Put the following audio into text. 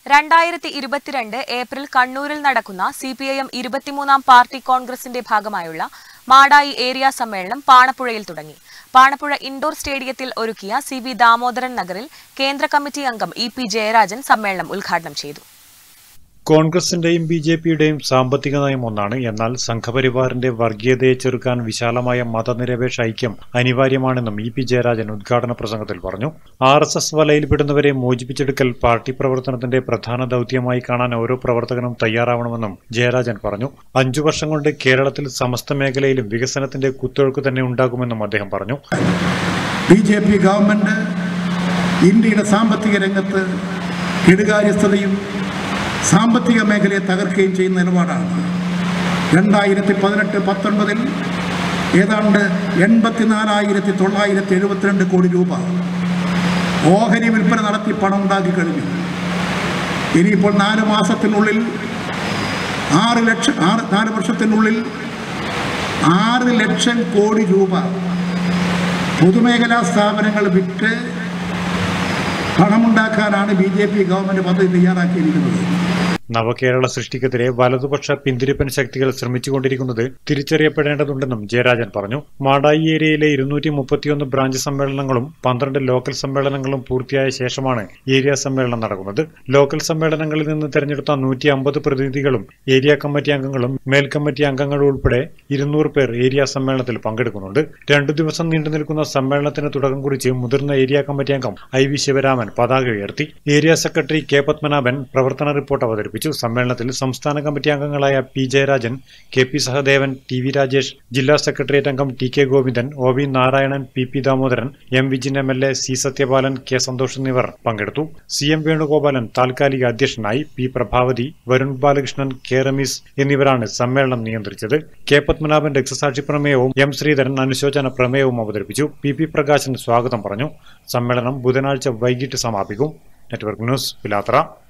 രണ്ടായിരത്തി ഇരുപത്തിരണ്ട് ഏപ്രിൽ കണ്ണൂരിൽ നടക്കുന്ന സി പി ഐ എം ഇരുപത്തിമൂന്നാം പാർട്ടി കോൺഗ്രസിന്റെ ഭാഗമായുള്ള മാടായി ഏരിയ സമ്മേളനം പാണപ്പുഴയിൽ തുടങ്ങി പാണപ്പുഴ ഇൻഡോർ സ്റ്റേഡിയത്തിൽ ഒരുക്കിയ സി വി ദാമോദരൻ നഗറിൽ കേന്ദ്ര കമ്മിറ്റി അംഗം ഇ പി ജയരാജൻ സമ്മേളനം ഉദ്ഘാടനം ചെയ്തു കോൺഗ്രസിന്റെയും ബി ജെ പിയുടെയും സാമ്പത്തിക നയം ഒന്നാണ് എന്നാൽ സംഘപരിവാറിന്റെ വർഗീയതയെ ചെറുക്കാൻ വിശാലമായ മതനിരപേക്ഷ ഐക്യം അനിവാര്യമാണെന്നും ഇ പി ജയരാജൻ ഉദ്ഘാടന പ്രസംഗത്തിൽ പറഞ്ഞു ആർ എസ് എസ് വലയിൽപ്പെടുന്നവരെ മോചിപ്പിച്ചെടുക്കൽ പാർട്ടി പ്രവർത്തനത്തിന്റെ പ്രധാന ദൌത്യമായി കാണാൻ ഓരോ പ്രവർത്തകനും തയ്യാറാവണമെന്നും ജയരാജൻ പറഞ്ഞു അഞ്ചു വർഷം കൊണ്ട് കേരളത്തിൽ സമസ്ത മേഖലയിലും വികസനത്തിന്റെ കുത്തൊഴുക്ക് തന്നെ ഉണ്ടാകുമെന്നും അദ്ദേഹം പറഞ്ഞു ബി ജെ പി ഗവൺമെൻറ് ഇന്ത്യയുടെ സാമ്പത്തിക രംഗത്ത് കെടുകാര്യസ്ഥതയും സാമ്പത്തിക മേഖലയെ തകർക്കുകയും ചെയ്യുന്ന നിലപാടാണ് രണ്ടായിരത്തി പതിനെട്ട് പത്തൊൻപതിൽ ഏതാണ്ട് എൺപത്തിനാലായിരത്തി തൊള്ളായിരത്തി എഴുപത്തിരണ്ട് കോടി രൂപ ഓഹരി വിൽപ്പന നടത്തി പണം ഉണ്ടാക്കി കഴിഞ്ഞു ഇനിയിപ്പോൾ നാല് മാസത്തിനുള്ളിൽ ആറ് ലക്ഷം ആറ് നാല് വർഷത്തിനുള്ളിൽ ആറ് ലക്ഷം കോടി രൂപ പൊതുമേഖലാ സ്ഥാപനങ്ങൾ വിറ്റ് പണമുണ്ടാക്കാനാണ് ബി ജെ പി ഗവൺമെൻറ് പദ്ധതി തയ്യാറാക്കിയിരിക്കുന്നത് നവകേരള സൃഷ്ടിക്കെതിരെ വലതുപക്ഷ പിന്തിരിപ്പൻ ശക്തികൾ ശ്രമിച്ചുകൊണ്ടിരിക്കുന്നത് തിരിച്ചറിയപ്പെടേണ്ടതുണ്ടെന്നും ജയരാജൻ പറഞ്ഞു മാടായി ഏരിയയിലെ ഇരുന്നൂറ്റി മുപ്പത്തിയൊന്ന് ബ്രാഞ്ച് സമ്മേളനങ്ങളും പന്ത്രണ്ട് ലോക്കൽ സമ്മേളനങ്ങളും പൂർത്തിയായ ശേഷമാണ് ഏരിയ സമ്മേളനം നടക്കുന്നത് ലോക്കൽ സമ്മേളനങ്ങളിൽ നിന്ന് തെരഞ്ഞെടുത്ത നൂറ്റി അമ്പത് പ്രതിനിധികളും ഏരിയ കമ്മിറ്റി അംഗങ്ങളും മേൽ കമ്മിറ്റി അംഗങ്ങളും ഉൾപ്പെടെ ഇരുന്നൂറ് പേർ ഏരിയ സമ്മേളനത്തിൽ പങ്കെടുക്കുന്നുണ്ട് രണ്ടു ദിവസം നീണ്ടു നിൽക്കുന്ന സമ്മേളനത്തിന് തുടക്കം കുറിച്ച് മുതിർന്ന ഏരിയ കമ്മിറ്റി അംഗം ഐ വി ശിവരാമൻ പതാക ഉയർത്തി ഏരിയ സെക്രട്ടറി കെ പത്മനാഭൻ പ്രവർത്തന റിപ്പോർട്ട് അവതരിപ്പിച്ചു സമ്മേളനത്തിൽ സംസ്ഥാന കമ്മിറ്റി അംഗങ്ങളായ P Jayarajan K P Sahadevan T V Rajesh ജില്ലാ സെക്രട്ടേറിയറ്റ് അംഗം T K Govindan O V Narayanan P P Damodaran M Vijin M L A C Sathyapalan K Santhosh എന്നിവർ പങ്കെടുത്തു സി എം വേണുഗോപാലൻ താൽക്കാലിക അധ്യക്ഷനായി പി പ്രഭാവതി വരുൺ ബാലകൃഷ്ണൻ കെ റമീസ് എന്നിവരാണ് സമ്മേളനം നിയന്ത്രിച്ചത് കെ പത്മനാഭൻ രക്തസാക്ഷി പ്രമേയവും എം ശ്രീധരൻ അനുശോചന പ്രമേയവും അവതരിപ്പിച്ചു പി പി പ്രകാശൻ സ്വാഗതം പറഞ്ഞു സമ്മേളനം ബുധനാഴ്ച വൈകിട്ട് സമാപിക്കും നെറ്റ്വർക്ക് ന്യൂസ് പിലാത്ര